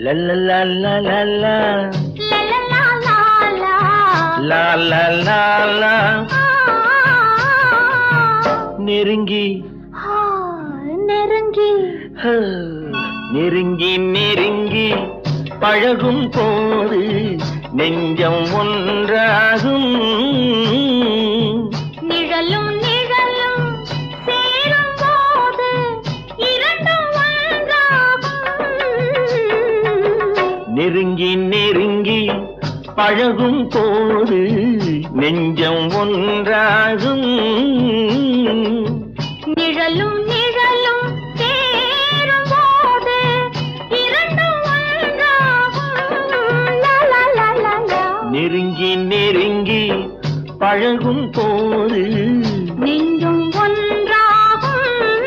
லல்லலல்லலல்லா. லலலாலாலா. லாலலாலா. நெருங்கி ஆ, நெருங்கி ஹ, நெருங்கி நெருங்கி பழகும் போது நெஞ்சம் ஒன்றாகும் நிழலும் நிழலும் சேரும் போது இரண்டும் ஒன்றாகும் நெருங்கி நெருங்கி பழகும் போது நெஞ்சம் ஒன்றாகும் நிழலும் நிழலும் சேரும் போது இரண்டும் ஒன்றாகும் லலலலலா. நெருங்கி நெருங்கி பழகும் போது நெஞ்சும் ஒன்றாகும்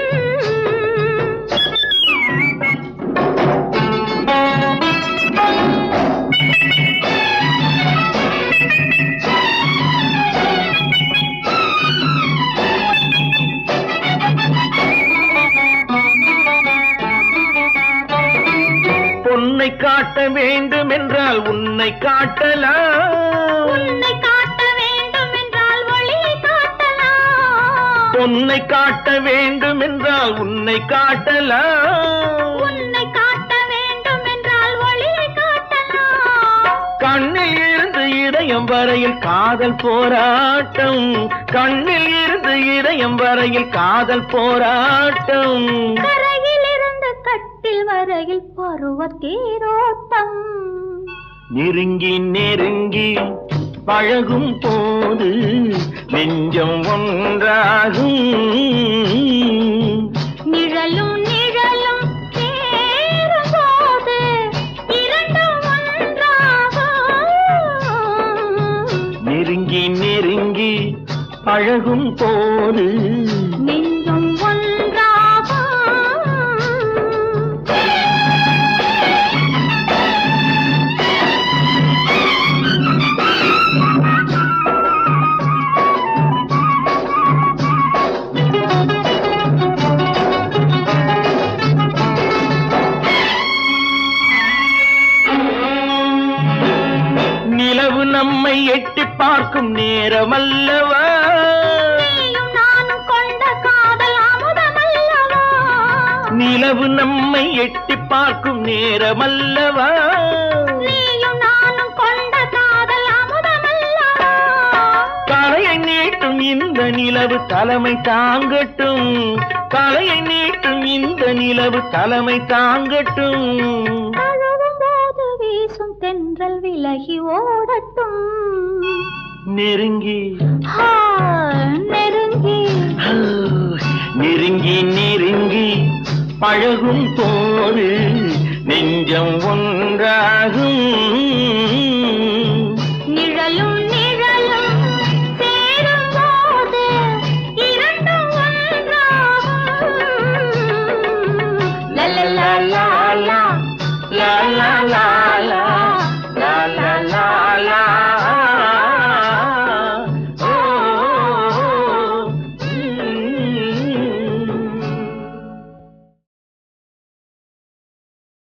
பொன்னை காட்ட வேண்டும் என்றால் உன்னை காட்டலாம் உன்னை காட்ட வேண்டும் என்றால் ஒளியை காட்டலாம் பொன்னை காட்ட வேண்டும் என்றால் உன்னை காட்டலாம் உன்னை காட்ட வேண்டும் என்றால் ஒளியை காட்டலாம் கண்ணில் இருந்து இதயம் வரையில் காதல் போராட்டம் கண்ணில் இருந்து இதயம் வரையில் காதல் போராட்டம் கரையில் இருந்து கட்டில் வரையில் பருவ தேரோட்டம் நெருங்கி நெருங்கி பழகும் போது நெஞ்சம் ஒன்றாகும் நிழலும் நிழலும் சேரும் போது இரண்டும் ஒன்றாகும் நெருங்கி நெருங்கி பழகும் போது நெஞ்சும் ஒன்றாகும் நிலவு நம்மை எட்டி பார்க்கும் நேரமல்லவா நீயும் நானும் கொண்ட காதல் அமுதமல்லவா நிலவு நம்மை எட்டி பார்க்கும் நேரமல்லவா நீயும் நானும் கொண்ட காதல் அமுதமல்லவா தலையை நீட்டும் இந்த நிலவு தலைமை தாங்கட்டும் தலையை நீட்டும் இந்த நிலவு தலைமை தாங்கட்டும் தழுவும் போது வீசும் தென்றல் விலகி ஓடட்டும் நெருங்கி ஆ, நெருங்கி ஆ, நெருங்கி நெருங்கி பழகும் போது நெஞ்சம் ஒன்றா